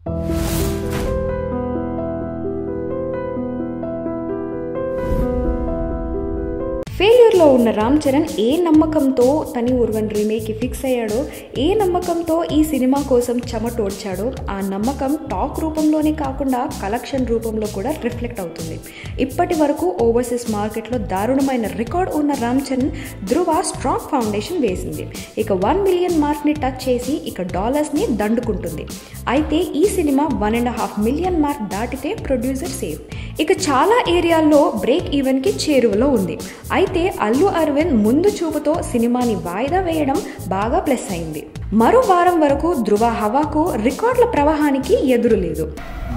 ఫెయిల్యూర్లో ఉన్న రామ్ చరణ్ ఏ నమ్మకంతో తని ఉర్వన్ రీమేక్కి ఫిక్స్ అయ్యాడో ఏ నమ్మకంతో ఈ సినిమా కోసం చెమటోడ్చాడో ఆ నమ్మకం టాక్ రూపంలోనే కాకుండా కలెక్షన్ రూపంలో కూడా రిఫ్లెక్ట్ అవుతుంది ఇప్పటి వరకు ఓవర్సీస్ మార్కెట్లో దారుణమైన రికార్డ్ ఉన్న రామ్ చరణ్ ధృవ స్ట్రాంగ్ ఫౌండేషన్ వేసింది ఇక వన్ మిలియన్ మార్క్ని టచ్ చేసి ఇక డాలర్స్ని దండుకుంటుంది అయితే ఈ cinema one and half million mark దాటితే ప్రొడ్యూసర్ సేఫ్ ఇక చాలా ఏరియాల్లో బ్రేక్ ఈవెన్కి చేరువలో ఉంది అయితే అల్లు అరవింద్ ముందు చూపుతో సినిమాని వాయిదా వేయడం బాగా ప్లస్ అయింది మరో వారం వరకు ధృవ హవాకు రికార్డుల ప్రవాహానికి ఎదురు లేదు